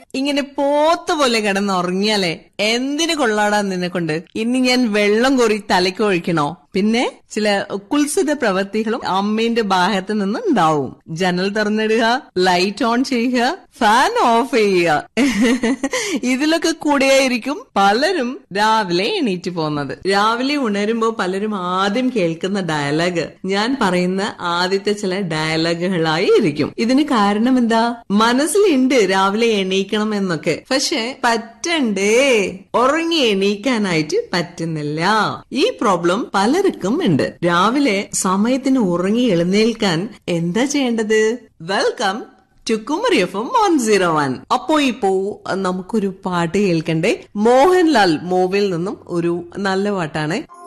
ഇങ്ങനെ പോത്ത പോലെ കിടന്ന് ഉറങ്ങിയാലേ എന്തിനു കൊള്ളാടാ നിന്നെ കൊണ്ട് ഇനി ഞാൻ വെള്ളം കോരി തലയ്ക്ക് ഒഴിക്കണോ പിന്നെ ചില കുൽസിത പ്രവൃത്തികളും അമ്മേന്റെ ഭാഗത്ത് നിന്ന് ഉണ്ടാവും ജനൽ തുറന്നിടുക ലൈറ്റ് ഓൺ ചെയ്യുക ഫാൻ ഓഫ് ചെയ്യുക ഇതിലൊക്കെ കൂടെയായിരിക്കും പലരും രാവിലെ എണീറ്റ് പോകുന്നത് രാവിലെ ഉണരുമ്പോ പലരും ആദ്യം കേൾക്കുന്ന ഡയലോഗ് ഞാൻ പറയുന്ന ആദ്യത്തെ ചില ഡയലോഗുകളായി ഇരിക്കും ഇതിന് കാരണം എന്താ മനസ്സിലുണ്ട് രാവിലെ എണീക്കണം എന്നൊക്കെ പക്ഷെ പറ്റണ്ടേ ഉറങ്ങി എണീക്കാനായിട്ട് പറ്റുന്നില്ല ഈ പ്രോബ്ലം പലർക്കും ഉണ്ട് രാവിലെ സമയത്തിന് ഉറങ്ങി എഴുന്നേൽക്കാൻ എന്താ ചെയ്യേണ്ടത് welcome to Kumari F M one zero one അപ്പോ ഇപ്പോ നമുക്കൊരു പാട്ട് കേൾക്കണ്ടേ മോഹൻലാൽ മൂവിൽ നിന്നും ഒരു നല്ല പാട്ടാണ്